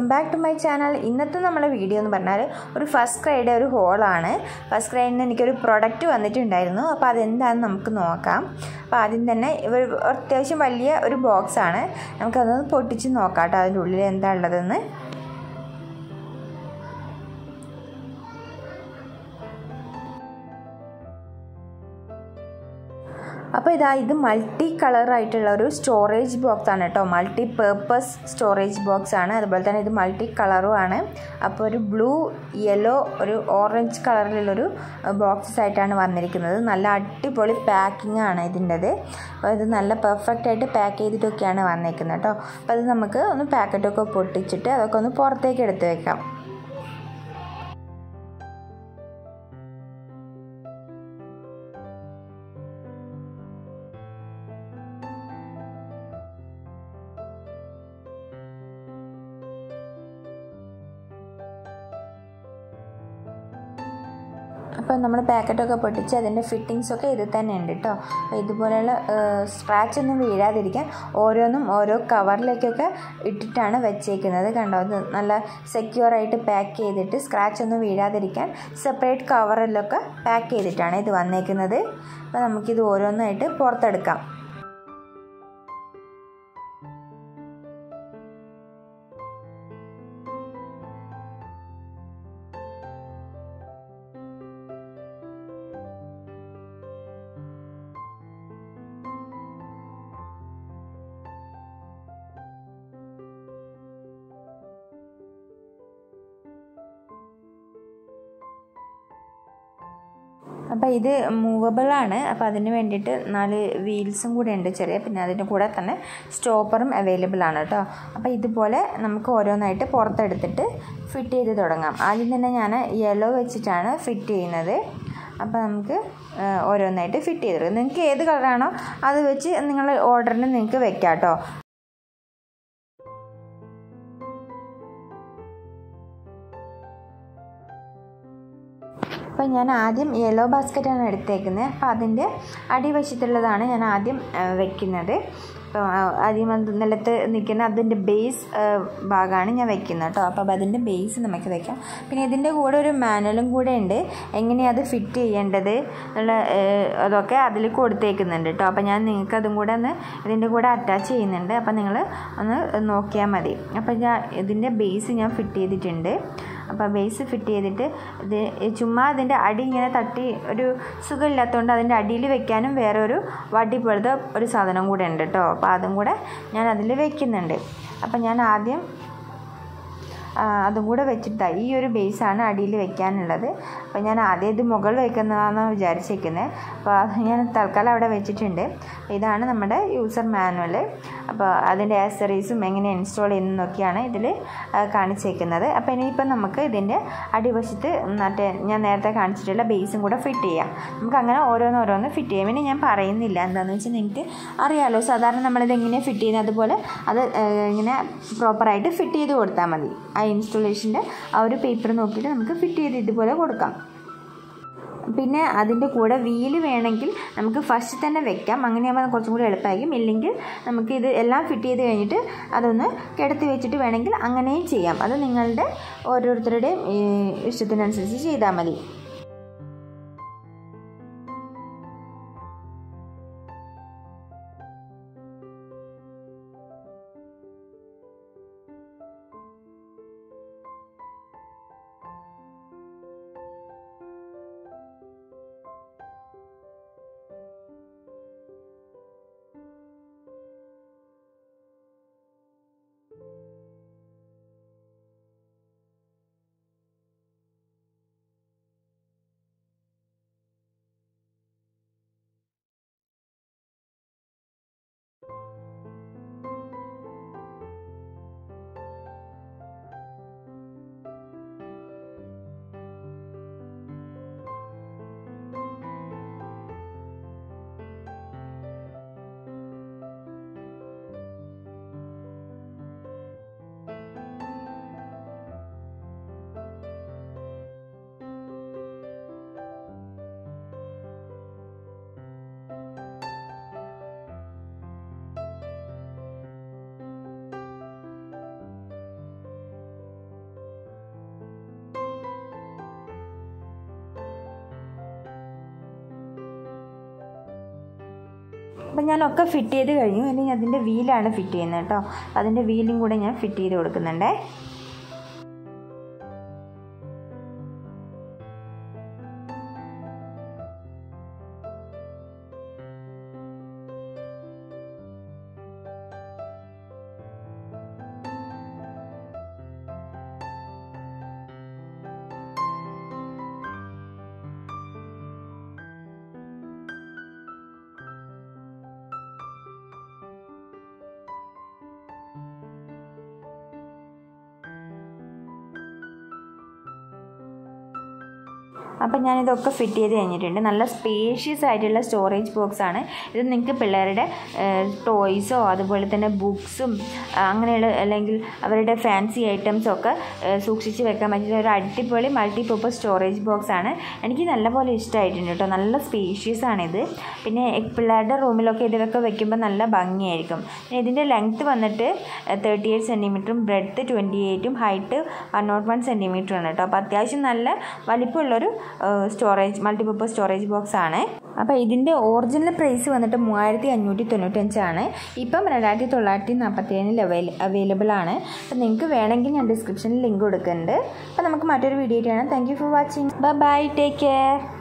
back to my channel ഇന്നത്തെ നമ്മുടെ video എന്ന് പറഞ്ഞാൽ ഒരു ഫസ്റ്റ് ക്രൈയുടെ ഒരു ഹോളാണ് ഫസ്റ്റ് ക്രൈഡിൽ നിന്ന് എനിക്കൊരു പ്രൊഡക്റ്റ് വന്നിട്ടുണ്ടായിരുന്നു അപ്പോൾ അതെന്താണെന്ന് നമുക്ക് നോക്കാം അപ്പോൾ ആദ്യം തന്നെ ഒരു അത്യാവശ്യം വലിയ ഒരു ബോക്സാണ് നമുക്കതൊന്ന് പൊട്ടിച്ച് നോക്കാം കേട്ടോ അതിൻ്റെ ഉള്ളിൽ എന്താ ഉള്ളതെന്ന് അപ്പോൾ ഇതാ ഇത് മൾട്ടി കളറായിട്ടുള്ള ഒരു സ്റ്റോറേജ് ബോക്സ് ആണ് കേട്ടോ മൾട്ടി പേർപ്പസ് സ്റ്റോറേജ് ബോക്സ് ആണ് അതുപോലെ തന്നെ ഇത് മൾട്ടി കളറും ആണ് അപ്പോൾ ഒരു ബ്ലൂ യെല്ലോ ഒരു ഓറഞ്ച് കളറിലുള്ളൊരു ബോക്സസ് ആയിട്ടാണ് വന്നിരിക്കുന്നത് നല്ല അടിപൊളി പാക്കിംഗ് ആണ് ഇതിൻ്റെത് അപ്പോൾ ഇത് നല്ല പെർഫെക്റ്റ് ആയിട്ട് പാക്ക് ചെയ്തിട്ടൊക്കെയാണ് വന്നിരിക്കുന്നത് കേട്ടോ അപ്പോൾ അത് നമുക്ക് ഒന്ന് പാക്കറ്റൊക്കെ പൊട്ടിച്ചിട്ട് അതൊക്കെ ഒന്ന് പുറത്തേക്ക് എടുത്ത് വെക്കാം അപ്പോൾ നമ്മൾ പാക്കറ്റൊക്കെ പൊട്ടിച്ച് അതിൻ്റെ ഫിറ്റിങ്സൊക്കെ ഇതിൽ തന്നെ ഉണ്ട് കേട്ടോ അപ്പോൾ ഇതുപോലെയുള്ള സ്ക്രാച്ച് ഒന്നും വീഴാതിരിക്കാൻ ഓരോന്നും ഓരോ കവറിലേക്കൊക്കെ ഇട്ടിട്ടാണ് വെച്ചേക്കുന്നത് കണ്ടോ അത് നല്ല സെക്യൂർ ആയിട്ട് പാക്ക് ചെയ്തിട്ട് സ്ക്രാച്ച് ഒന്നും വീഴാതിരിക്കാൻ സെപ്പറേറ്റ് കവറിലൊക്കെ പാക്ക് ചെയ്തിട്ടാണ് ഇത് വന്നേക്കുന്നത് അപ്പോൾ നമുക്കിത് ഓരോന്നായിട്ട് പുറത്തെടുക്കാം അപ്പോൾ ഇത് മൂവബിൾ ആണ് അപ്പോൾ അതിന് വേണ്ടിയിട്ട് നാല് വീൽസും കൂടെ ഉണ്ട് ചെറിയ പിന്നെ അതിൻ്റെ കൂടെ തന്നെ സ്റ്റോപ്പറും അവൈലബിൾ ആണ് കേട്ടോ അപ്പോൾ ഇതുപോലെ നമുക്ക് ഓരോന്നായിട്ട് പുറത്തെടുത്തിട്ട് ഫിറ്റ് ചെയ്ത് തുടങ്ങാം ആദ്യം തന്നെ ഞാൻ യെല്ലോ വെച്ചിട്ടാണ് ഫിറ്റ് ചെയ്യുന്നത് അപ്പോൾ നമുക്ക് ഓരോന്നായിട്ട് ഫിറ്റ് ചെയ്തെടുക്കാം നിങ്ങൾക്ക് ഏത് കളറാണോ അത് വെച്ച് നിങ്ങൾ ഓർഡറിന് നിങ്ങൾക്ക് വെക്കാം കേട്ടോ അപ്പോൾ ഞാൻ ആദ്യം യെല്ലോ ബാസ്ക്കറ്റാണ് എടുത്തേക്കുന്നത് അപ്പോൾ അതിൻ്റെ അടിവശത്തുള്ളതാണ് ഞാൻ ആദ്യം വെക്കുന്നത് അപ്പോൾ ആദ്യം അത് നിലത്ത് നിൽക്കുന്ന അതിൻ്റെ ബേസ് ഭാഗമാണ് ഞാൻ വെക്കുന്നത് കേട്ടോ അപ്പോൾ അതിൻ്റെ ബേസ് നമുക്ക് വെക്കാം പിന്നെ ഇതിൻ്റെ കൂടെ ഒരു മാനുവലും കൂടെ ഉണ്ട് എങ്ങനെയാണ് അത് ഫിറ്റ് ചെയ്യേണ്ടത് ഉള്ള അതൊക്കെ അതിൽ കൊടുത്തേക്കുന്നുണ്ട് കേട്ടോ അപ്പോൾ ഞാൻ നിങ്ങൾക്ക് അതും കൂടെ ഒന്ന് ഇതിൻ്റെ കൂടെ അറ്റാച്ച് ചെയ്യുന്നുണ്ട് അപ്പോൾ നിങ്ങൾ ഒന്ന് നോക്കിയാൽ മതി അപ്പോൾ ഞാൻ ഇതിൻ്റെ ബേസ് ഞാൻ ഫിറ്റ് ചെയ്തിട്ടുണ്ട് അപ്പോൾ ബേസ് ഫിറ്റ് ചെയ്തിട്ട് ഇത് ചുമ്മാ അതിൻ്റെ അടി ഇങ്ങനെ തട്ടി ഒരു സുഖമില്ലാത്തതുകൊണ്ട് അതിൻ്റെ അടിയിൽ വെക്കാനും വേറെ ഒരു വടി പോലത്തെ ഒരു സാധനം കൂടെ ഉണ്ട് കേട്ടോ അപ്പോൾ അതും കൂടെ ഞാൻ അതിൽ വെക്കുന്നുണ്ട് അപ്പോൾ ഞാൻ ആദ്യം അതും കൂടെ വെച്ചിട്ടാണ് ഈ ഒരു ബേസാണ് അടിയിൽ വെക്കാനുള്ളത് അപ്പോൾ ഞാൻ ആദ്യം ഇത് മുകളിൽ വെക്കുന്നതാണെന്ന് വിചാരിച്ചിരിക്കുന്നത് അപ്പോൾ അത് ഞാൻ തൽക്കാലം അവിടെ വെച്ചിട്ടുണ്ട് ഇതാണ് നമ്മുടെ യൂസർ മാനുവൽ അപ്പോൾ അതിൻ്റെ ആക്സറീസും എങ്ങനെ ഇൻസ്റ്റാൾ ചെയ്യുന്നതൊക്കെയാണ് ഇതിൽ കാണിച്ചേക്കുന്നത് അപ്പോൾ ഇനിയിപ്പം നമുക്ക് ഇതിൻ്റെ അടിവശത്ത് മറ്റേ ഞാൻ നേരത്തെ കാണിച്ചിട്ടുള്ള ബേസും കൂടെ ഫിറ്റ് ചെയ്യാം നമുക്ക് അങ്ങനെ ഓരോന്നോരോന്ന് ഫിറ്റ് ചെയ്യാം ഇനി ഞാൻ പറയുന്നില്ല എന്താണെന്ന് വെച്ചാൽ നിങ്ങൾക്ക് അറിയാമല്ലോ സാധാരണ നമ്മളിത് എങ്ങനെ ഫിറ്റ് ചെയ്യുന്നത് അതുപോലെ അത് ഇങ്ങനെ പ്രോപ്പറായിട്ട് ഫിറ്റ് ചെയ്ത് കൊടുത്താൽ മതി ആ ഇൻസ്റ്റലേഷൻ്റെ ആ ഒരു പേപ്പർ നോക്കിയിട്ട് നമുക്ക് ഫിറ്റ് ചെയ്ത് ഇതുപോലെ കൊടുക്കാം പിന്നെ അതിൻ്റെ കൂടെ വീല് വേണമെങ്കിൽ നമുക്ക് ഫസ്റ്റ് തന്നെ വെക്കാം അങ്ങനെയാകുമ്പോൾ കുറച്ചും കൂടി എളുപ്പമായിരിക്കും ഇല്ലെങ്കിൽ നമുക്ക് ഇത് എല്ലാം ഫിറ്റ് ചെയ്ത് കഴിഞ്ഞിട്ട് അതൊന്ന് കിടത്തി വെച്ചിട്ട് വേണമെങ്കിൽ അങ്ങനെയും ചെയ്യാം അത് നിങ്ങളുടെ ഓരോരുത്തരുടെയും ഇഷ്ടത്തിനനുസരിച്ച് ചെയ്താൽ മതി അപ്പം ഞാനൊക്കെ ഫിറ്റ് ചെയ്ത് കഴിഞ്ഞു ഇനി അതിൻ്റെ വീലാണ് ഫിറ്റ് ചെയ്യുന്നത് കേട്ടോ അതിൻ്റെ വീലും കൂടെ ഞാൻ ഫിറ്റ് ചെയ്ത് കൊടുക്കുന്നുണ്ടേ അപ്പം ഞാനിതൊക്കെ ഫിറ്റ് ചെയ്ത് കഴിഞ്ഞിട്ടുണ്ട് നല്ല സ്പേഷ്യസ് ആയിട്ടുള്ള സ്റ്റോറേജ് ബോക്സ് ആണ് ഇത് നിങ്ങൾക്ക് പിള്ളേരുടെ ടോയ്സോ അതുപോലെ തന്നെ ബുക്സും അങ്ങനെയുള്ള അല്ലെങ്കിൽ അവരുടെ ഫാൻസി ഐറ്റംസോ ഒക്കെ സൂക്ഷിച്ച് വെക്കാൻ പറ്റിയ ഒരു അടിപൊളി മൾട്ടി പർപ്പസ് സ്റ്റോറേജ് ബോക്സ് ആണ് എനിക്ക് നല്ലപോലെ ഇഷ്ടമായിട്ടുണ്ട് കേട്ടോ നല്ല സ്പേഷ്യസ് ആണിത് പിന്നെ പിള്ളേരുടെ റൂമിലൊക്കെ ഇതൊക്കെ വെക്കുമ്പോൾ നല്ല ഭംഗിയായിരിക്കും പിന്നെ ഇതിൻ്റെ ലെങ്ത്ത് വന്നിട്ട് തേർട്ടി എയ്റ്റ് സെൻറ്റിമീറ്ററും ബ്രെഡ്ത്ത് ട്വൻറ്റി എയ്റ്റും ഹൈറ്റ് വൺ നോട്ട് വൺ സെൻറ്റിമീറ്ററും ആണ് കേട്ടോ അപ്പോൾ അത്യാവശ്യം നല്ല വലിപ്പമുള്ളൊരു സ്റ്റോറേജ് മൾട്ടിപർപ്പസ് സ്റ്റോറേജ് ബോക്സ് ആണ് അപ്പോൾ ഇതിൻ്റെ ഒറിജിനൽ പ്രൈസ് വന്നിട്ട് മൂവായിരത്തി അഞ്ഞൂറ്റി തൊണ്ണൂറ്റഞ്ചാണ് ഇപ്പം രണ്ടായിരത്തി തൊള്ളായിരത്തി നാൽപ്പത്തി ഏഴിൽ അവൈല അവൈലബിൾ ആണ് അപ്പോൾ നിങ്ങൾക്ക് വേണമെങ്കിൽ ഞാൻ ഡിസ്ക്രിപ്ഷനിൽ ലിങ്ക് കൊടുക്കുന്നുണ്ട് അപ്പോൾ നമുക്ക് മറ്റൊരു വീഡിയോ ആണ് thank you for watching bye take care